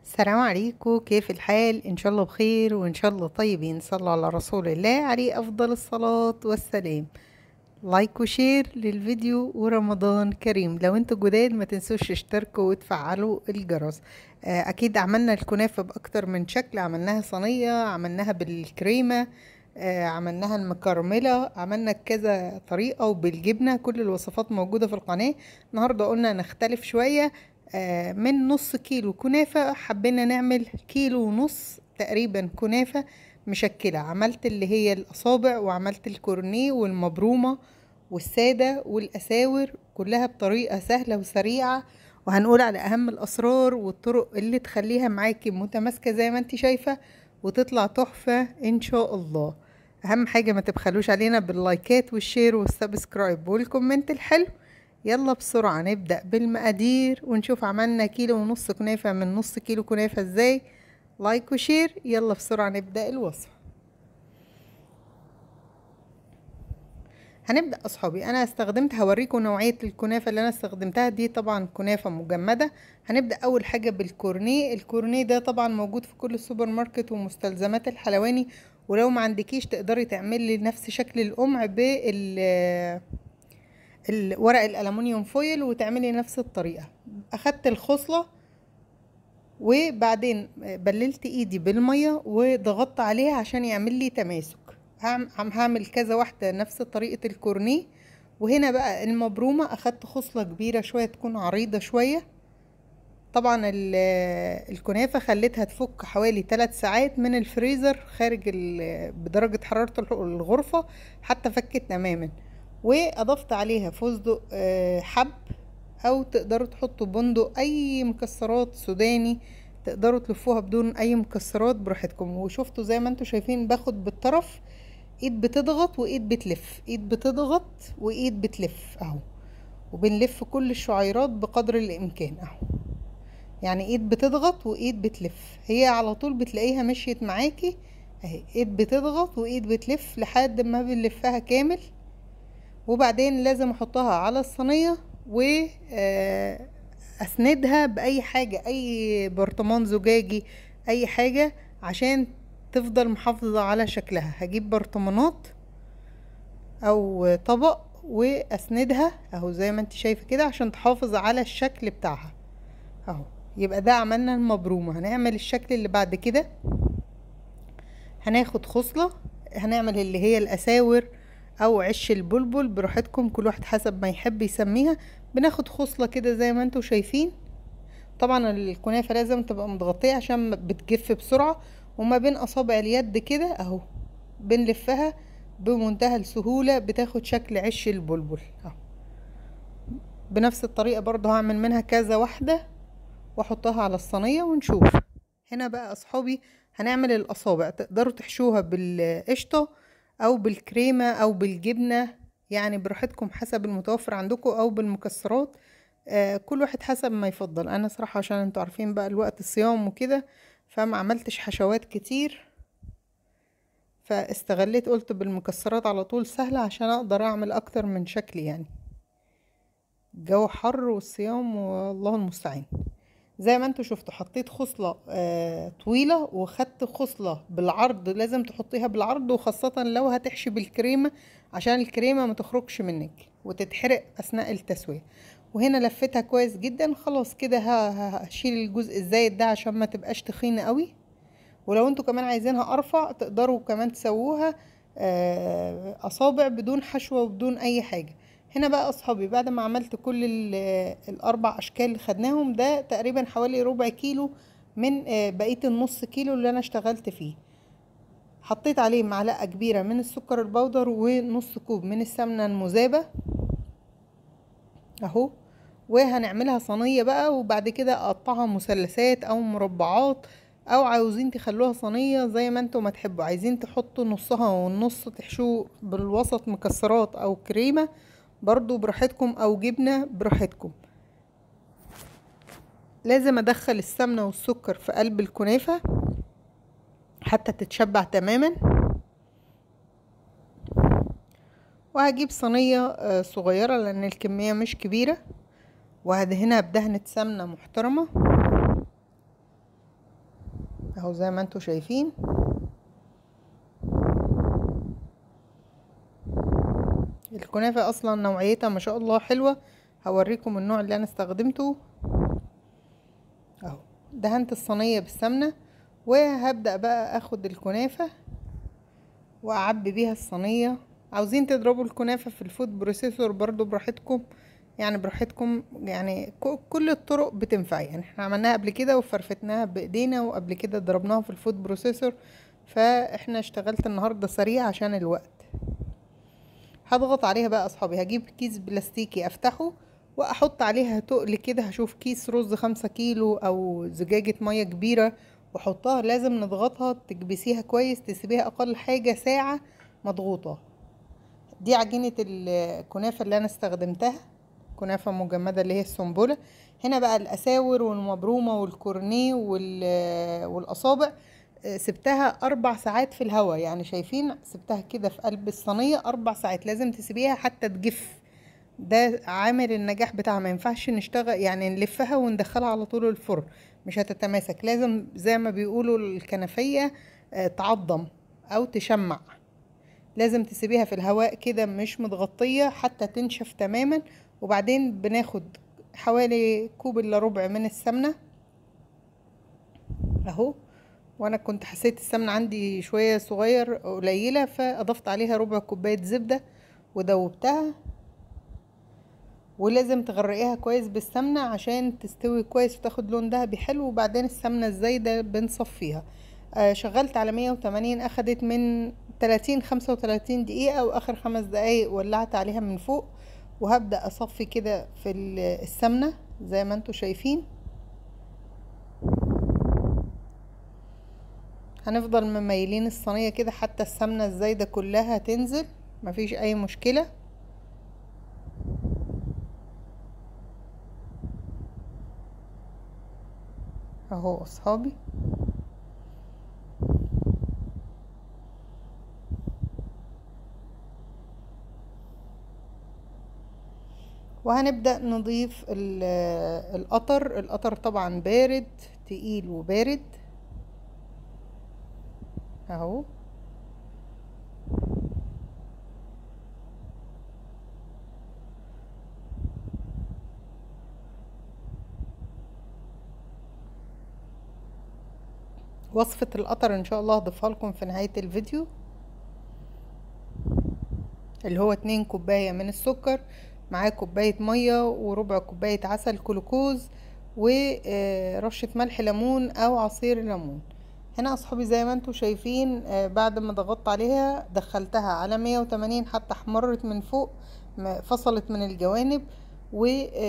السلام عليكم كيف الحال ان شاء الله بخير وان شاء الله طيبين صلوا على رسول الله عليه افضل الصلاة والسلام لايك وشير للفيديو ورمضان كريم لو انتوا جداد ما تنسوش تشتركوا وتفعلوا الجرس آه، اكيد عملنا الكنافة باكتر من شكل عملناها صينية عملناها بالكريمة آه، عملناها المكرملة عملنا كذا طريقة وبالجبنة كل الوصفات موجودة في القناة النهاردة قلنا نختلف شوية آه، من نص كيلو كنافة حبينا نعمل كيلو ونص تقريبا كنافة مشكلة عملت اللي هي الأصابع وعملت الكورنيه والمبرومة والسادة والأساور كلها بطريقة سهلة وسريعة وهنقول على أهم الأسرار والطرق اللي تخليها معاكي متماسكة زي ما انت شايفة وتطلع تحفة إن شاء الله أهم حاجة ما تبخلوش علينا باللايكات والشير والسبسكرايب والكومنت الحلو يلا بسرعة نبدأ بالمقادير ونشوف عملنا كيلو ونص كنافة من نص كيلو كنافة ازاي لايك وشير يلا بسرعة نبدأ الوصفة هنبدأ أصحابي أنا استخدمت هوريكم نوعية الكنافة اللي أنا استخدمتها دي طبعا كنافة مجمدة هنبدأ أول حاجة بالكورنيه الكورنيه ده طبعا موجود في كل السوبر ماركت ومستلزمات الحلواني ولو ما عندكيش تقدري تعملي نفس شكل القمع بال الورق الالومنيوم فويل وتعملي نفس الطريقه اخدت الخصله وبعدين بللت ايدي بالميه وضغطت عليها عشان يعمل لي تماسك هعمل كذا واحده نفس طريقه الكورنيه وهنا بقى المبرومه اخدت خصله كبيره شويه تكون عريضه شويه طبعا الكنافه خليتها تفك حوالي 3 ساعات من الفريزر خارج بدرجه حراره الغرفه حتى فكت تماما واضفت عليها فستق حب او تقدروا تحطوا بندق اي مكسرات سوداني تقدروا تلفوها بدون اي مكسرات براحتكم وشفتوا زي ما انتوا شايفين باخد بالطرف ايد بتضغط وايد بتلف ايد بتضغط وايد بتلف اهو وبنلف كل الشعيرات بقدر الامكان اهو يعني ايد بتضغط وايد بتلف هي على طول بتلاقيها مشيت معاكي اهي ايد بتضغط وايد بتلف لحد ما بنلفها كامل وبعدين لازم احطها على الصينية واسندها باي حاجة اي برطمان زجاجي اي حاجة عشان تفضل محافظة على شكلها هجيب برطمانات او طبق واسندها اهو زي ما انت شايفة كده عشان تحافظ على الشكل بتاعها اهو يبقى ده عملنا المبرومة هنعمل الشكل اللي بعد كده هناخد خصلة هنعمل اللي هي الاساور او عش البلبل براحتكم كل واحد حسب ما يحب يسميها بناخد خصلة كده زي ما انتوا شايفين طبعا الكنافة لازم تبقى متغطية عشان بتجف بسرعة وما بين اصابع اليد كده اهو بنلفها بمنتهى السهولة بتاخد شكل عش البلبل اهو بنفس الطريقة برضه هعمل منها كذا واحدة واحطها على الصينية ونشوف هنا بقى اصحابي هنعمل الاصابع تقدروا تحشوها بالقشطة او بالكريمة او بالجبنة يعني براحتكم حسب المتوفر عندكم او بالمكسرات آه كل واحد حسب ما يفضل انا صراحة عشان انتوا عارفين بقى الوقت الصيام وكده فما عملتش حشوات كتير فاستغليت قلت بالمكسرات على طول سهلة عشان اقدر اعمل اكتر من شكل يعني الجو حر والصيام والله المستعان زي ما انتوا شفتوا حطيت خصلة آه طويلة وخدت خصلة بالعرض لازم تحطيها بالعرض وخاصة لو هتحشي بالكريمة عشان الكريمة ما تخرجش منك وتتحرق اثناء التسوية وهنا لفتها كويس جدا خلاص كده هشيل الجزء الزايد ده عشان ما تبقاش تخينة قوي ولو انتوا كمان عايزينها ارفع تقدروا كمان تسووها آه اصابع بدون حشوة وبدون اي حاجة هنا بقى اصحابي بعد ما عملت كل الاربع اشكال اللي خدناهم ده تقريبا حوالي ربع كيلو من بقيه النص كيلو اللي انا اشتغلت فيه حطيت عليه معلقه كبيره من السكر البودر ونص كوب من السمنه المذابه اهو وهنعملها صينيه بقى وبعد كده اقطعها مثلثات او مربعات او عاوزين تخلوها صينيه زي ما انتم ما تحبوا عايزين تحطوا نصها والنص تحشوه بالوسط مكسرات او كريمه برضو براحتكم او جبنة براحتكم لازم ادخل السمنة والسكر في قلب الكنافة حتى تتشبع تماما وهجيب صينية صغيرة لان الكمية مش كبيرة وهدهنها بدهنة سمنة محترمة اهو زي ما انتوا شايفين الكنافة اصلا نوعيتها ما شاء الله حلوة هوريكم النوع اللي انا استخدمته اهو دهنت الصينية بالسمنة وهبدأ بقى اخد الكنافة واعبي بيها الصينية عاوزين تضربوا الكنافة في الفود بروسيسور برضو براحتكم يعني براحتكم يعني كل الطرق بتنفع يعني احنا عملناها قبل كده وفرفتناها بايدينا وقبل كده ضربناها في الفود بروسيسور فاحنا اشتغلت النهارده سريع عشان الوقت هضغط عليها بقى اصحابي هجيب كيس بلاستيكي افتحه واحط عليها تقل كده هشوف كيس رز خمسة كيلو او زجاجة مية كبيرة واحطها لازم نضغطها تكبسيها كويس تسيبيها اقل حاجة ساعة مضغوطة دي عجينة الكنافة اللي انا استخدمتها كنافة مجمدة اللي هي السنبلة هنا بقى الاساور والمبرومة والكورنيه والاصابع سبتها اربع ساعات في الهواء يعني شايفين سبتها كده في قلب الصينية اربع ساعات لازم تسيبيها حتى تجف ده عامل النجاح بتاعها ما ينفعش نشتغل يعني نلفها وندخلها على طول الفرن مش هتتماسك لازم زي ما بيقولوا الكنفية تعضم او تشمع لازم تسيبيها في الهواء كده مش متغطية حتى تنشف تماما وبعدين بناخد حوالي كوب الا ربع من السمنة اهو وانا كنت حسيت السمنة عندي شوية صغير قليلة فاضفت عليها ربع كوباية زبدة ودوبتها ولازم تغرقيها كويس بالسمنة عشان تستوي كويس وتاخد لون دهبي حلو وبعدين السمنة الزايدة بنصفيها آه شغلت على مية وتمانين اخدت من تلاتين خمسة وتلاتين دقيقة واخر خمس دقايق ولعت عليها من فوق وهبدأ اصفي كده في السمنة زي ما انتوا شايفين هنفضل مميلين الصينية كده حتى السمنة الزايدة كلها تنزل مفيش اي مشكلة اهو اصحابي وهنبدأ نضيف القطر القطر طبعا بارد تقيل وبارد اهو وصفة القطر ان شاء الله هضيفها لكم في نهاية الفيديو اللي هو اتنين كوباية من السكر معاه كوباية مية وربع كوباية عسل كلوكوز ورشة ملح ليمون او عصير ليمون هنا اصحابي زي ما انتم شايفين بعد ما ضغطت عليها دخلتها على مية وتمانين حتى احمرت من فوق فصلت من الجوانب و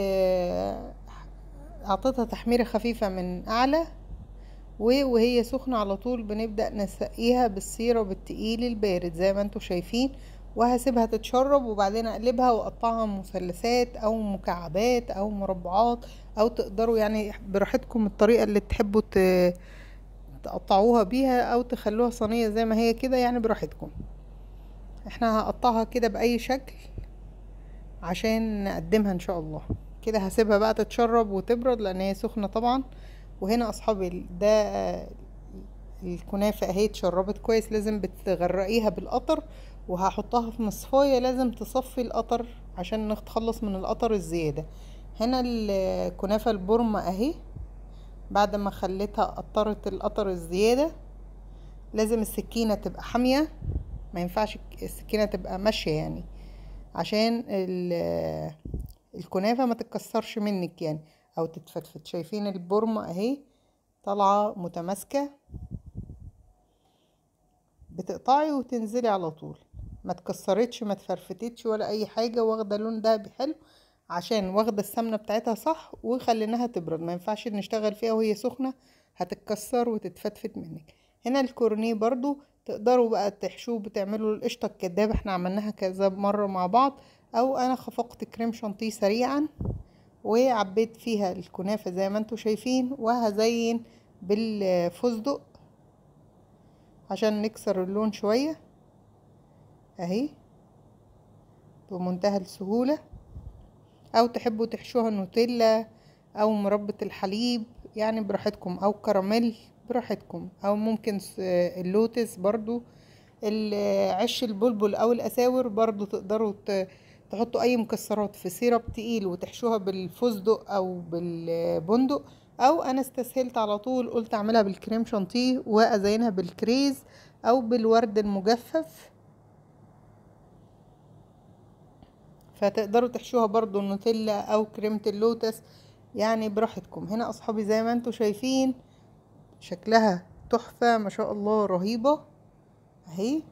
اعطيتها تحميرة خفيفة من اعلى وهي سخنة على طول بنبدأ نسقيها بالسيرة التقيل البارد زي ما انتم شايفين وهسيبها تتشرب وبعدين اقلبها واقطعها مثلثات او مكعبات او مربعات او تقدروا يعني براحتكم الطريقة اللي تحبوا تقطعوها بيها او تخلوها صينية زي ما هي كده يعني براحتكم احنا هقطعها كده باي شكل عشان نقدمها ان شاء الله كده هسيبها بقى تتشرب وتبرد لان هي سخنة طبعا وهنا اصحابي ده الكنافة اهي اتشربت كويس لازم بتغرقيها بالقطر وهحطها في مصفاية لازم تصفي القطر عشان نتخلص من القطر الزيادة هنا الكنافة البرمة اهي بعد ما خليتها قطرت القطر الزيادة لازم السكينة تبقى حامية ما ينفعش السكينة تبقى ماشية يعني عشان الكنافة ما تتكسرش منك يعني او تتفتفت شايفين البرمة اهي طالعة متماسكة بتقطعي وتنزلي على طول ما تكسرتش ما تفرفتتش ولا اي حاجة واخدة لون دهبي حلو عشان واخدة السمنة بتاعتها صح وخليناها تبرد ما ينفعش نشتغل فيها وهي سخنة هتتكسر وتتفتفت منك هنا الكورنيه برضو تقدروا بقى تحشوه بتعملوا القشطة الكدابة احنا عملناها كذا مرة مع بعض او انا خفقت كريم شانتيه سريعا وعبيت فيها الكنافة زي ما انتوا شايفين وهزين بالفستق عشان نكسر اللون شوية اهي بمنتهى السهولة او تحبوا تحشوها نوتيلا او مربى الحليب يعني براحتكم او كراميل براحتكم او ممكن س- اللوتس برضو ال- عش البلبل او الاساور برضو تقدروا ت- تحطوا اي مكسرات في سيرب تقيل وتحشوها بالفستق او بالبندق او انا استسهلت على طول قلت اعملها بالكريم شانتيه وازينها بالكريز او بالورد المجفف فتقدروا تحشوها برضو نوتيلا او كريمة اللوتس يعني براحتكم هنا اصحابي زي ما انتوا شايفين شكلها تحفة ما شاء الله رهيبة اهي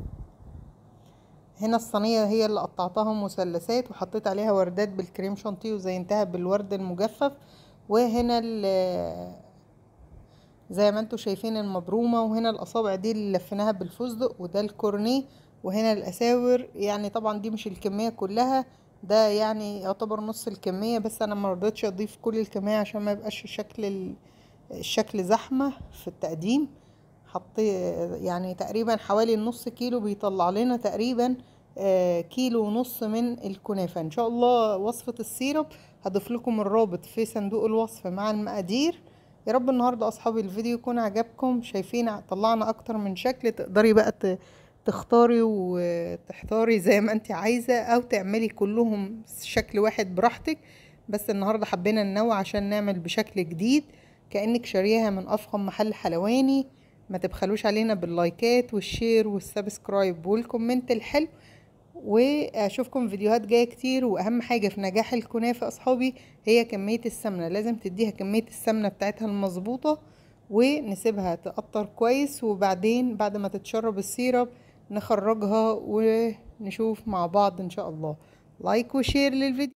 هنا الصينية هي اللي قطعتها مثلثات وحطيت عليها وردات بالكريم شانتيه وزينتها بالورد المجفف وهنا ال- زي ما انتوا شايفين المبرومة وهنا الأصابع دي اللي لفيناها بالفستق وده الكورنيه وهنا الأساور يعني طبعا دي مش الكمية كلها ده يعني يعتبر نص الكمية بس أنا مرضتش أضيف كل الكمية عشان ما يبقاش شكل ال- الشكل زحمة في التقديم حطي يعني تقريبا حوالي النص كيلو بيطلع لنا تقريبا آه، كيلو ونص من الكنافة ان شاء الله وصفة السيرب هضيف لكم الرابط في صندوق الوصف مع المقادير يا رب النهاردة اصحابي الفيديو يكون عجبكم شايفين طلعنا اكتر من شكل تقدري بقى ت- تختاري وتحتاري زي ما انت عايزة او تعملي كلهم شكل واحد براحتك بس النهاردة حبينا ننوع عشان نعمل بشكل جديد كأنك شاريها من افخم محل حلواني ما تبخلوش علينا باللايكات والشير والسبسكرايب والكومنت الحلو واشوفكم فيديوهات جايه كتير واهم حاجه في نجاح الكنافه اصحابي هي كميه السمنه لازم تديها كميه السمنه بتاعتها المظبوطه ونسيبها تقطر كويس وبعدين بعد ما تتشرب السيرب نخرجها ونشوف مع بعض ان شاء الله لايك وشير للفيديو